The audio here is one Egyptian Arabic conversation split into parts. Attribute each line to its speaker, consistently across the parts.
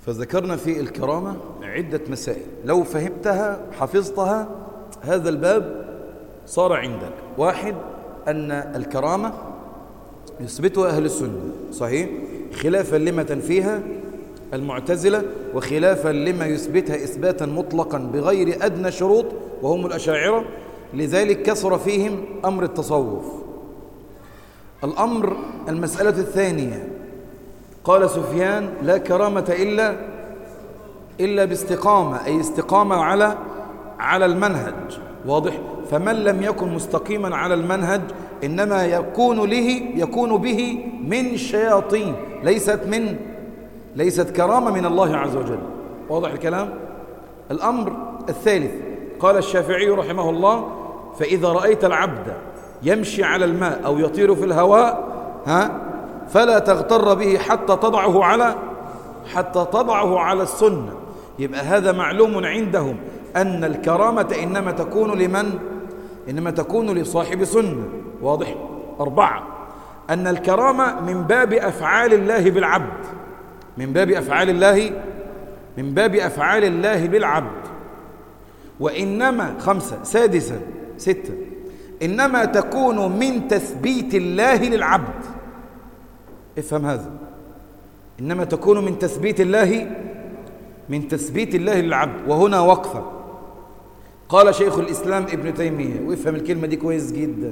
Speaker 1: فذكرنا في الكرامة عدة مسائل لو فهمتها حفظتها هذا الباب صار عندك واحد أن الكرامة يثبتها أهل السنة صحيح خلافا لما تنفيها المعتزلة وخلافا لما يثبتها إثباتا مطلقا بغير أدنى شروط وهم الأشاعرة لذلك كثر فيهم أمر التصوف الأمر المسألة الثانية قال سفيان لا كرامة إلا إلا باستقامة أي استقامة على على المنهج واضح فمن لم يكن مستقيما على المنهج إنما يكون له يكون به من الشياطين ليست من ليست كرامة من الله عز وجل واضح الكلام الأمر الثالث قال الشافعي رحمه الله فإذا رأيت العبد يمشي على الماء أو يطير في الهواء ها فلا تغتر به حتى تضعه على حتى تضعه على السنة يبقى هذا معلوم عندهم أن الكرامة إنما تكون لمن إنما تكون لصاحب سنة واضح أربعة أن الكرامة من باب أفعال الله بالعبد من باب أفعال الله من باب أفعال الله بالعبد وإنما خمسة سادسا ستة إنما تكون من تثبيت الله للعبد افهم هذا إنما تكون من تثبيت الله من تثبيت الله للعبد وهنا وقفة قال شيخ الإسلام ابن تيمية وافهم الكلمة دي كويس جدا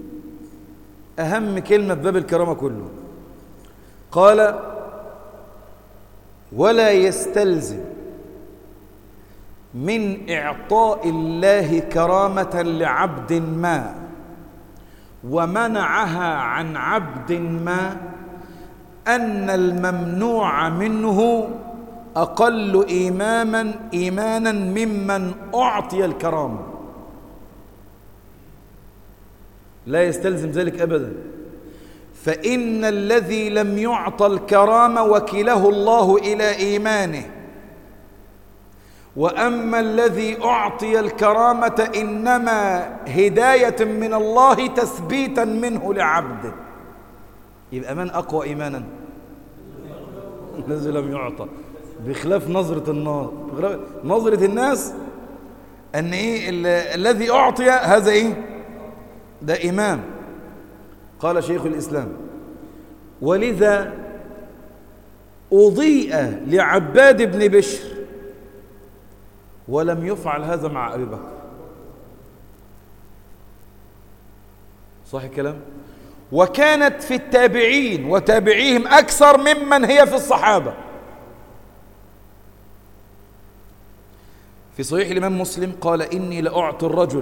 Speaker 1: أهم كلمة في باب الكرامة كله قال ولا يستلزم من إعطاء الله كرامة لعبد ما ومنعها عن عبد ما أن الممنوع منه أقل إيمانا إيمانا ممن أعطي الكرامة لا يستلزم ذلك أبدا فإن الذي لم يعطى الكرامة وكله الله إلى إيمانه وأما الذي أعطي الكرامة إنما هداية من الله تثبيتا منه لعبده يبقى من أقوى إيمانا الذي لم يعطى بخلاف نظرة الناس نظرة الناس أن إيه الذي أعطي هذا إيه ده إمام قال شيخ الإسلام ولذا أضيء لعباد بن بشر ولم يفعل هذا مع أبي بكر صح الكلام وكانت في التابعين وتابعيهم أكثر ممن هي في الصحابة في صحيح الإمام مسلم قال إني لأعطي الرجل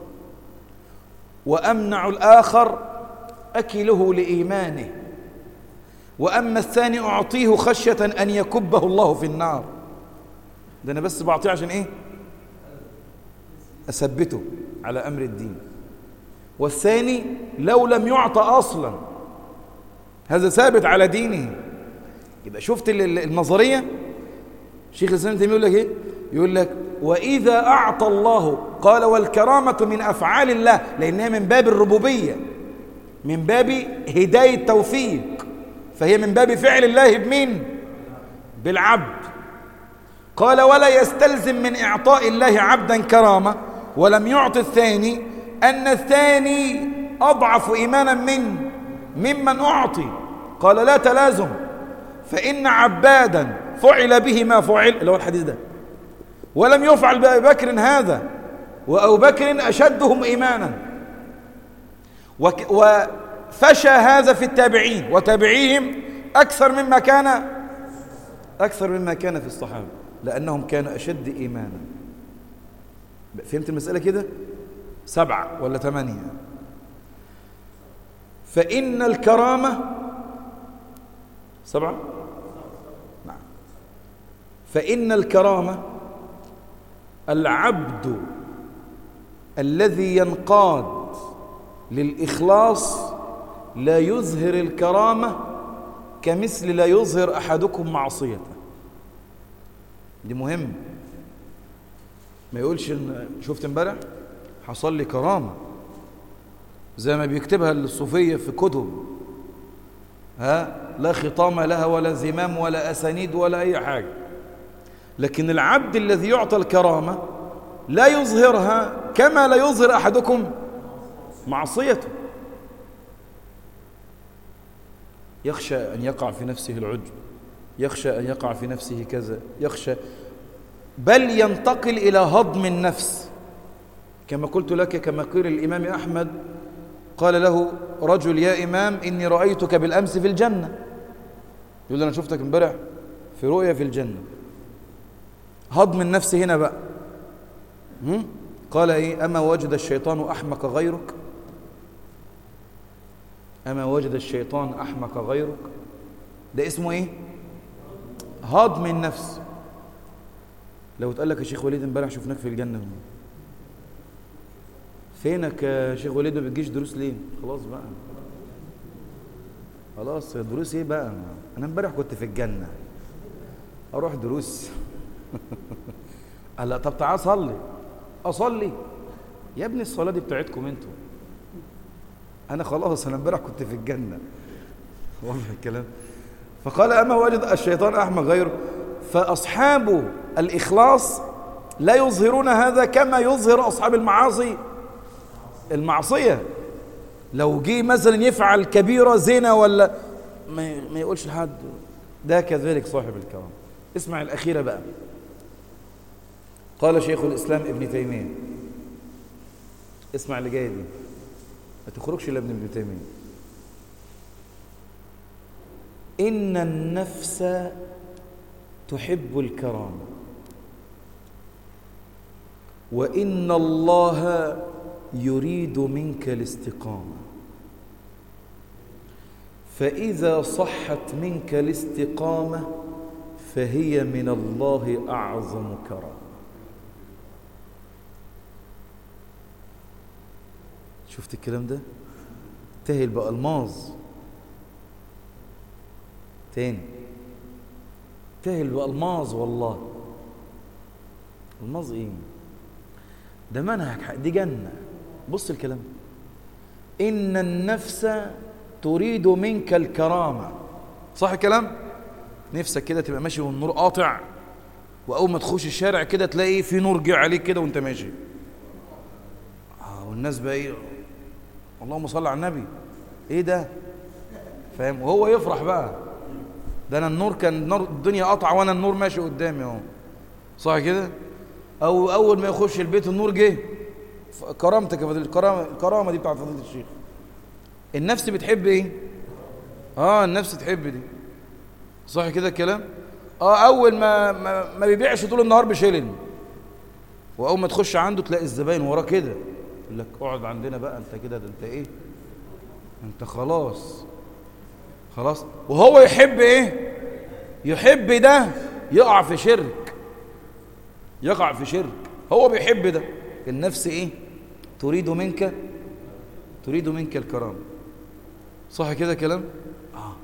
Speaker 1: وأمنع الآخر أكله لإيمانه وأما الثاني أعطيه خشية أن يكبه الله في النار ده أنا بس بعطيه عشان إيه أثبته على أمر الدين والثاني لو لم يعطى أصلا هذا ثابت على دينه يبقى شفت النظرية شيخ الإسلام تيمية يقول لك إيه يقول لك وإذا أعطى الله قال والكرامة من أفعال الله لأنها من باب الربوبية من باب هداية توفيق فهي من باب فعل الله بمين بالعبد قال ولا يستلزم من إعطاء الله عبدا كرامة ولم يعط الثاني أن الثاني أضعف إيمانا من ممن أعطي قال لا تلازم فإن عبادا فعل به ما فعل اللي هو الحديث ده ولم يفعل بأبي بكر هذا وأبو بكر أشدهم إيمانا وفشى هذا في التابعين وتابعيهم أكثر مما كان أكثر مما كان في الصحابة لأنهم كانوا أشد إيمانا فهمت المسألة كده سبعة ولا ثمانية فإن الكرامة سبعة نعم فإن الكرامة العبد الذي ينقاد للإخلاص لا يظهر الكرامة كمثل لا يظهر أحدكم معصيته دي مهم ما يقولش إن شفت امبارح حصل لي كرامة زي ما بيكتبها الصوفية في كتب ها لا خطام لها ولا زمام ولا أسانيد ولا أي حاجة لكن العبد الذي يعطى الكرامة لا يظهرها كما لا يظهر أحدكم معصيته يخشى أن يقع في نفسه العجب يخشى أن يقع في نفسه كذا يخشى بل ينتقل إلى هضم النفس كما قلت لك كما قيل الإمام أحمد قال له رجل يا إمام إني رأيتك بالأمس في الجنة يقول أنا شفتك امبارح في رؤية في الجنة هضم النفس هنا بقى قال إيه أما وجد الشيطان أحمق غيرك أما وجد الشيطان أحمق غيرك ده اسمه إيه هضم النفس لو اتقال لك يا شيخ وليد امبارح شفناك في الجنة فينك يا شيخ وليد ما بتجيش دروس ليه خلاص بقى خلاص دروس ايه بقى انا امبارح كنت في الجنة اروح دروس قال لا طب تعال صلي اصلي يا ابني الصلاة دي بتاعتكم انتوا انا خلاص انا امبارح كنت في الجنة واضح الكلام فقال اما وجد الشيطان احمق غيره فاصحاب الاخلاص لا يظهرون هذا كما يظهر اصحاب المعاصي المعصية لو جه مثلا يفعل كبيرة زنا ولا ما ما يقولش لحد ده كذلك صاحب الكرام اسمع الأخيرة بقى قال شيخ الإسلام ابن تيمية اسمع اللي جاي دي ما تخرجش إلا ابن ابن تيمية إن النفس تحب الكرامة وإن الله يريد منك الاستقامة فإذا صحت منك الاستقامة فهي من الله أعظم كرم شفت الكلام ده تهل بألماظ تاني تهل بألماظ والله الماظ ايه ده منهج دي جنه بص الكلام إن النفس تريد منك الكرامة صح الكلام نفسك كده تبقى ماشي والنور قاطع وأول ما تخش الشارع كده تلاقي في نور جه عليك كده وانت ماشي آه والناس بقى ايه اللهم صل على النبي ايه ده فاهم وهو يفرح بقى ده انا النور كان نور الدنيا قطع وانا النور ماشي قدامي اهو صح كده او اول ما يخش البيت النور جه كرامتك يا فضيله الكرامه الكرامه دي بتاعت فضيله الشيخ النفس بتحب ايه اه النفس تحب دي صح كده الكلام اه اول ما ما, ما بيبيعش طول النهار بشيلن واول ما تخش عنده تلاقي الزباين وراه كده يقول لك اقعد عندنا بقى انت كده ده انت ايه انت خلاص خلاص وهو يحب ايه يحب ده يقع في شرك يقع في شرك هو بيحب ده النفس ايه تريد منك تريد منك الكرامة صح كده كلام آه.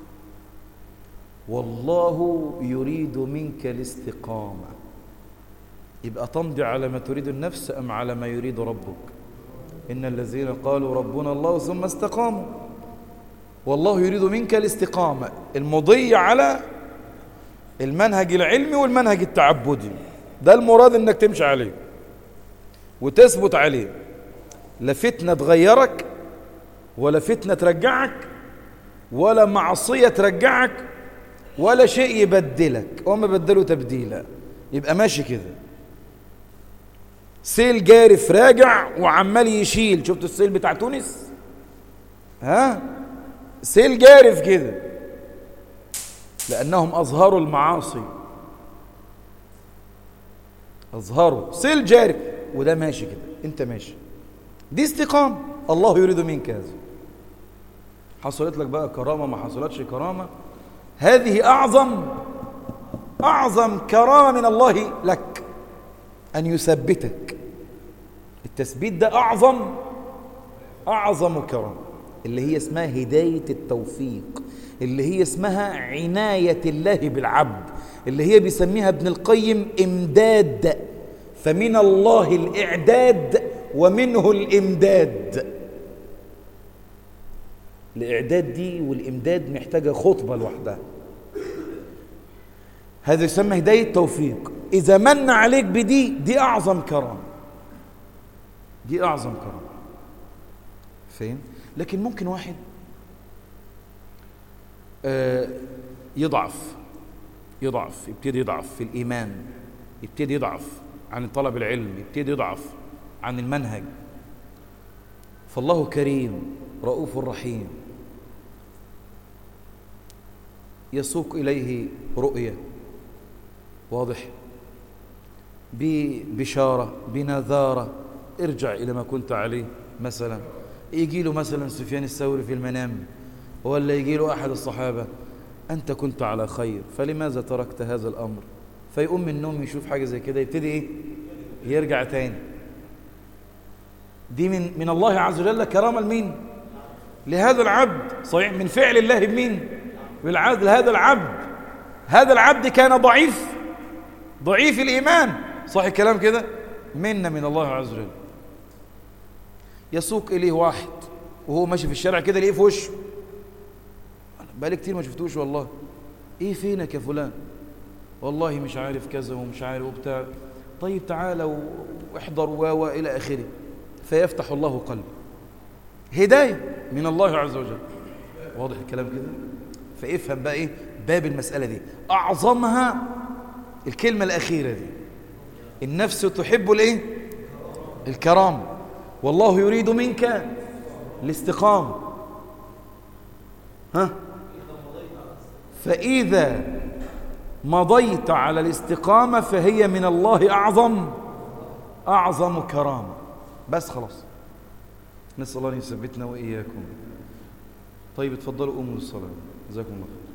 Speaker 1: والله يريد منك الاستقامة يبقى تمضي على ما تريد النفس أم على ما يريد ربك إن الذين قالوا ربنا الله ثم استقاموا والله يريد منك الاستقامة المضي على المنهج العلمي والمنهج التعبدي ده المراد انك تمشي عليه وتثبت عليه لا فتنة تغيرك ولا فتنة ترجعك ولا معصية ترجعك ولا شيء يبدلك وما بدلوا تبديلا يبقى ماشي كده سيل جارف راجع وعمال يشيل شفتوا السيل بتاع تونس ها سيل جارف كده لأنهم أظهروا المعاصي أظهروا سيل جارف وده ماشي كده انت ماشي دي استقامة الله يريد منك هذا حصلت لك بقى كرامة ما حصلتش كرامة هذه أعظم أعظم كرامة من الله لك أن يثبتك التثبيت ده أعظم أعظم كرامة اللي هي اسمها هداية التوفيق اللي هي اسمها عناية الله بالعبد اللي هي بيسميها ابن القيم إمداد فمن الله الإعداد ومنه الإمداد الإعداد دي والإمداد محتاجة خطبة لوحدها هذا يسمى هداية توفيق إذا من عليك بدي دي أعظم كرامة دي أعظم كرامة فين؟ لكن ممكن واحد آه يضعف يضعف يبتدي يضعف في الإيمان يبتدي يضعف عن طلب العلم يبتدي يضعف عن المنهج فالله كريم رؤوف رحيم يسوق إليه رؤية واضح ببشارة بنذارة ارجع إلى ما كنت عليه مثلا يجي له مثلا سفيان الثوري في المنام ولا يجي له أحد الصحابة أنت كنت على خير فلماذا تركت هذا الأمر فيقوم من النوم يشوف حاجة زي كده يبتدي إيه يرجع تاني دي من من الله عز وجل كرامة لمين لهذا العبد صحيح من فعل الله بمين بالعدل هذا العبد هذا العبد كان ضعيف ضعيف الإيمان صح الكلام كده منا من الله عز وجل يسوق إليه واحد وهو ماشي في الشارع كده ليه في وشه بقالي كتير ما شفتوش والله ايه فينك يا فلان والله مش عارف كذا ومش عارف وبتاع طيب تعالى واحضر و الى اخره فيفتح الله قلبه هدايه من الله عز وجل واضح الكلام كده فافهم بقى ايه باب المساله دي اعظمها الكلمه الاخيره دي النفس تحب الايه الكرامه والله يريد منك الاستقامه ها فإذا مضيت على الاستقامة فهي من الله أعظم أعظم كرامة بس خلاص نسأل الله أن يثبتنا وإياكم طيب اتفضلوا قوموا للصلاة جزاكم الله خير